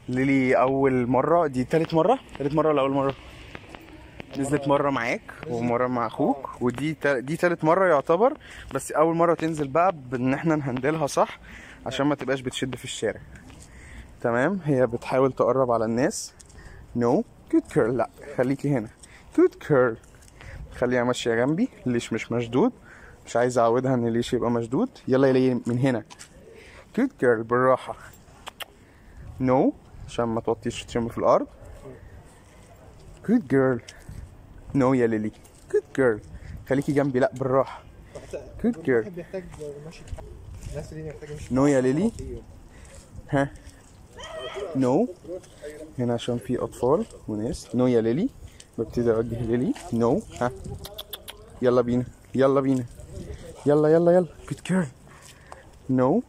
ليلي اول مره دي تالت مره تالت مره ولا اول مره نزلت مره معاك ومره مع اخوك ودي تا... دي تالت مره يعتبر بس اول مره تنزل بقى بان احنا نهندلها صح عشان ما تبقاش بتشد في الشارع تمام هي بتحاول تقرب على الناس نو جود كيرل لا خليكي هنا جود كيرل خليها ماشيه جنبي الليش مش مشدود مش عايز اعودها ان الليش يبقى مشدود يلا يلي من هنا جود كيرل بالراحه نو عشان ما توطيش ترمي في الارض جود جيرل نو يا ليلي جود جيرل خليكي جنبي لا بالراحه Good girl. الواحد بيحتاج ماشي الناس دي محتاجه مشي نو يا ليلي ها نو هنا عشان في اطفال وناس نو يا ليلي ببتدي اوجه ليلي نو ها يلا بينا يلا بينا يلا يلا يلا جود جيرل نو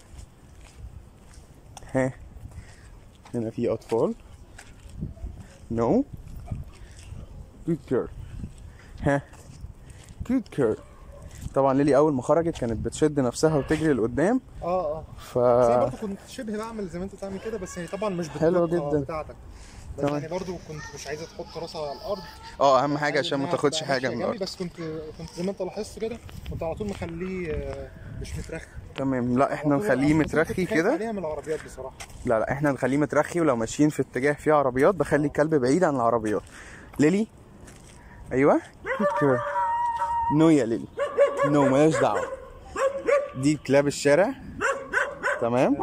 ها هنا في اطفال نو جود جيرل ها جود جيرل طبعا ليلي اول ما خرجت كانت بتشد نفسها وتجري لقدام اه اه ف بس انا برضه كنت شبه بعمل زي ما انت بتعمل كده بس هي طبعا مش حلو بالدقة جدا. بتاعتك بس تمام. يعني برضه كنت مش عايزه تحط راسها على الارض اه اهم حاجه عشان ما عايز تاخدش إنها حاجه تبقى من ماشية الارض جنبي، بس كنت كنت زي ما انت لاحظت كده كنت على طول مخليه آه، مش مترخي تمام لا احنا على طول نخليه عشان كنت مترخي خايف كده عليها من العربيات بصراحه لا لا احنا نخليه مترخي ولو ماشيين في اتجاه فيه عربيات بخلي الكلب بعيد عن العربيات ليلي ايوه كده. نو يا ليلي نو مالهاش دعوه دي كلاب الشارع تمام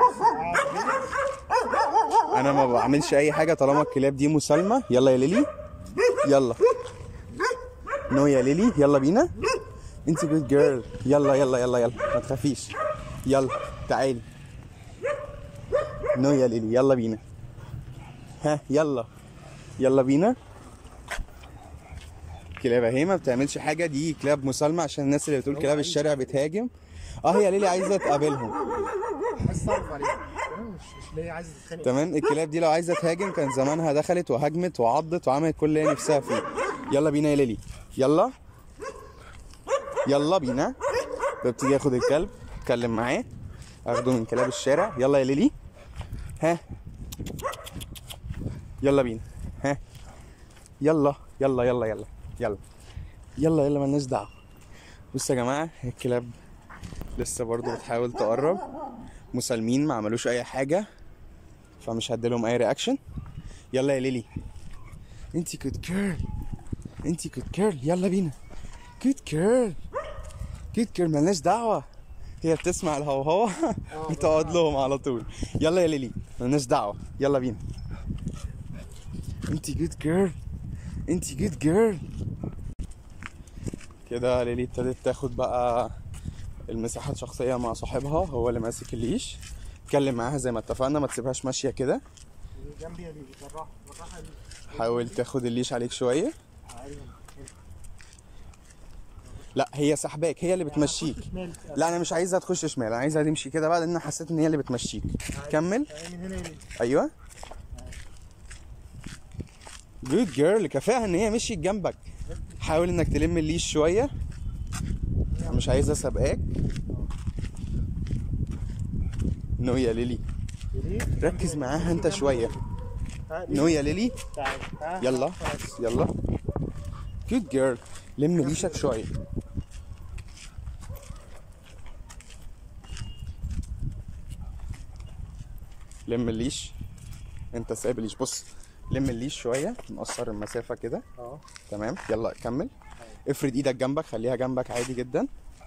انا ما بعملش اي حاجه طالما الكلاب دي مسالمه يلا يا ليلي يلا نو يا ليلي يلا بينا انت جود جيرل يلا يلا يلا يلا ما تخافيش يلا تعالي نو يا ليلي يلا بينا ها يلا يلا بينا كلاب اهي ما بتعملش حاجه دي كلاب مسالمه عشان الناس اللي بتقول كلاب الشارع بتهاجم اه هي ليلي عايزه تقابلهم عايز تعرف عليها مش مش ليه عايزه تتخانق تمام الكلاب دي لو عايزه تهاجم كان زمانها دخلت وهاجمت وعضت وعملت كل اللي هي نفسها فيه يلا بينا يا ليلي يلا يلا بينا ببتدي اخد الكلب اتكلم معاه اخده من كلاب الشارع يلا يا ليلي ها يلا بينا ها يلا يلا يلا يلا يلا يلا يلا مالناش دعوه بصوا يا جماعه الكلاب لسه برضو بتحاول تقرب مسالمين ما عملوش اي حاجه فمش هديلهم اي رياكشن يلا يا ليلي انتي كود كيرل انتي كود كيرل يلا بينا كود كيرل كود كيرل ملناش دعوه هي بتسمع الهوهوة بتقعد لهم على طول يلا يا ليلي ملناش دعوه يلا بينا انتي جود جيرل انتي جود جيرل كده ليلي ابتدت تاخد بقى المساحة الشخصية مع صاحبها هو اللي ماسك الليش اتكلم معاها زي ما اتفقنا ما تسيبهاش ماشية كده جنبي يا ليلي بالراحه بالراحه يا ليلي. حاول تاخد الليش عليك شوية ايوه لا هي سحباك هي اللي بتمشيك شمال لا انا مش عايزها تخش شمال انا عايزها تمشي كده بقى لان انا حسيت ان هي اللي بتمشيك كمل تعالي من هنا يا ليلي ايوه جود جيرل كفايه ان هي مشيت جنبك حاول انك تلم الليش شويه مش عايزها سابقاك نو يا ليلي يا ليلي ركز معاها انت شويه تعالي. نو يا ليلي تعالي تعالي. يلا يلا جود جيرل لم ريشك شويه لم الليش انت سايب الليش بص لم الليش شويه نقصر المسافه كده اه تمام يلا كمل افرد ايدك جنبك خليها جنبك عادي جدا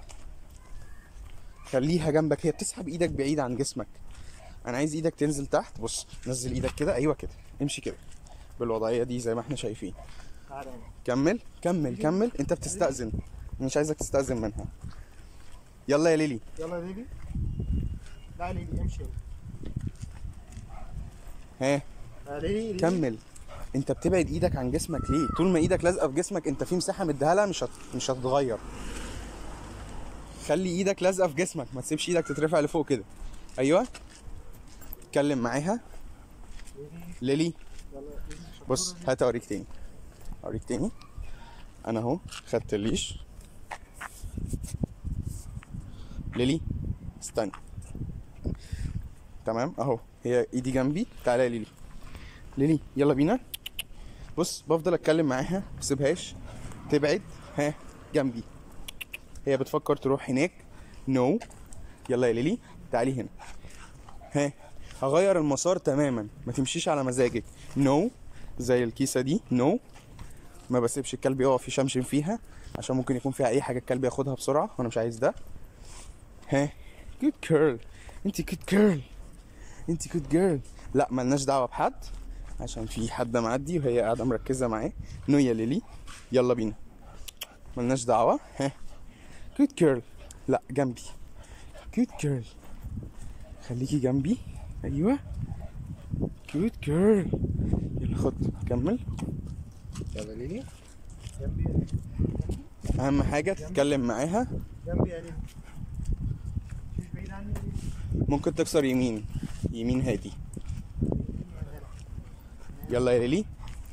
خليها جنبك هي بتسحب ايدك بعيد عن جسمك انا عايز ايدك تنزل تحت بص نزل ايدك كده ايوه كده امشي كده بالوضعيه دي زي ما احنا شايفين تعالى هنا. كمل كمل كمل انت بتستأذن مش عايزك تستأذن منها يلا يا ليلي يلا يا ليلي لا يا ليلي امشي ها يا ليلي ليلي. كمل انت بتبعد ايدك عن جسمك ليه طول ما ايدك لازقه في جسمك انت في مساحه مديها لها مش هت... مش هتتغير خلي ايدك لازقه في جسمك ما تسيبش ايدك تترفع لفوق كده ايوه اتكلم معاها ليلي يلا يا ليلي. بص هات اوريك تاني اوريك تاني انا اهو خدت الليش ليلي استنى تمام اهو هي ايدي جنبي تعالى يا ليلي ليلي يلا بينا بص بفضل اتكلم معاها ما بسيبهاش تبعد ها جنبي هي بتفكر تروح هناك نو no. يلا يا ليلي تعالي هنا ها هغير المسار تماما ما تمشيش على مزاجك نو no. زي الكيسه دي نو no. ما بسيبش الكلب يقف يشمشم فيها عشان ممكن يكون فيها اي حاجه الكلب ياخدها بسرعه وانا مش عايز ده ها جود كيرل انت جود كيرل انت جود جيرل لا ملناش دعوه بحد عشان في حد معدي وهي قاعده مركزه معاه نو يا ليلي يلا بينا ملناش دعوه ها جود كيرل لا جنبي جود كيرل خليكي جنبي ايوه جود كيرل يلا خد كمل يلا ليلي اهم حاجه تتكلم معاها جنبي يا ليلي مش بعيد عني يا ليلي ممكن تكسر يمين يمين هادي يلا يا ليلي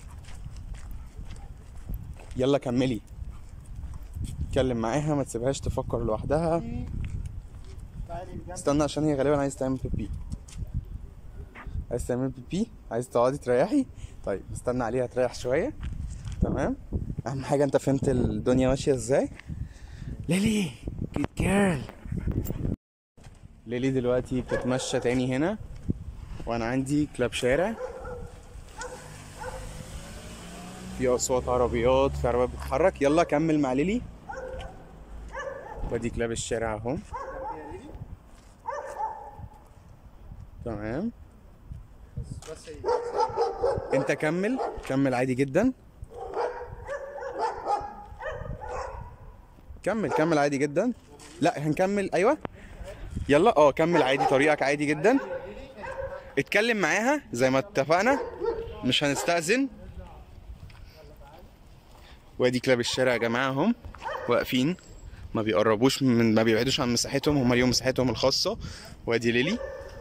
يلا كملي اتكلم معاها ما تسيبهاش تفكر لوحدها تعالي جنبي استنى عشان هي غالبا عايز تعمل بيبي عايز تعمل بيبي عايز تقعدي تريحي طيب استنى عليها تريح شويه تمام اهم حاجه انت فهمت الدنيا ماشيه ازاي ليلي جود جيرل ليلي دلوقتي بتتمشى تاني هنا وانا عندي كلاب شارع في اصوات عربيات في عربيات بتتحرك يلا كمل مع ليلي ودي كلاب الشارع اهو تمام بس بس هي انت كمل كمل عادي جدا كمل كمل عادي جدا لا هنكمل ايوه يلا اه كمل عادي طريقك عادي جدا اتكلم معاها زي ما اتفقنا مش هنستأذن وادي كلاب الشارع يا جماعه هم واقفين ما بيقربوش من ما بيبعدوش عن مساحتهم هم ليهم مساحتهم الخاصه وادي ليلي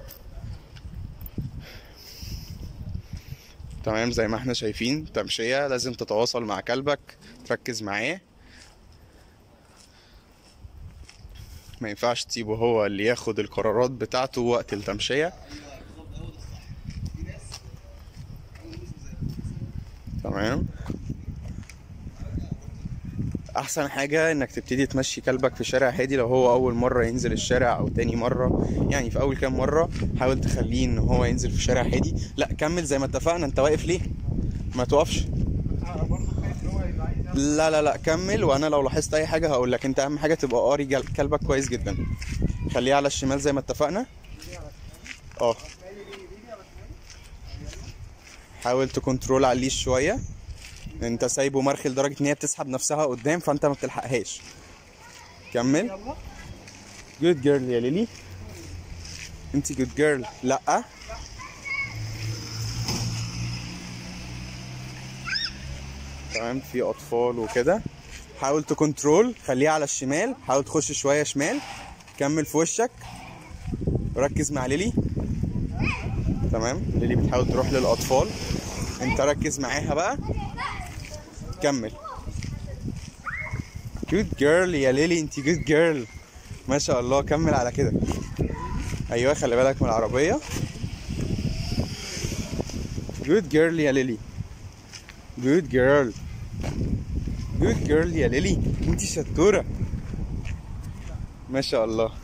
تمام زي ما احنا شايفين تمشية لازم تتواصل مع كلبك تركز معاه ما ينفعش تسيبه هو اللي ياخد القرارات بتاعته وقت التمشية تمام احسن حاجة انك تبتدي تمشي كلبك في شارع هادي لو هو اول مرة ينزل الشارع او تاني مرة يعني في اول كام مرة حاول تخليه ان هو ينزل في شارع هادي لا كمل زي ما اتفقنا انت واقف ليه ما توقفش انا برضه خايف ان هو يبقى عايز يعمل لا لا لا كمل وانا لو لاحظت اي حاجة هقول لك انت اهم حاجة تبقى قاري جل- كلبك كويس جدا خليه على الشمال زي ما اتفقنا اه حاول تكنترول على الليش شوية انت سايبه مرخي لدرجة ان هي بتسحب نفسها قدام فانت ما بتلحقهاش كمل يلا جود جيرل يا ليلي انت جود جيرل لا تمام في اطفال وكده حاول تكنترول خليها على الشمال حاول تخش شويه شمال كمل في وشك ركز مع ليلي تمام ليلي بتحاول تروح للاطفال انت ركز معاها بقى كمل جود جيرل يا ليلي انت جود جيرل ما شاء الله كمل على كده ايوه خلي بالك من العربيه جود جيرل يا ليلي جود جيرل جود جيرل يا ليلي انت شطوره ما شاء الله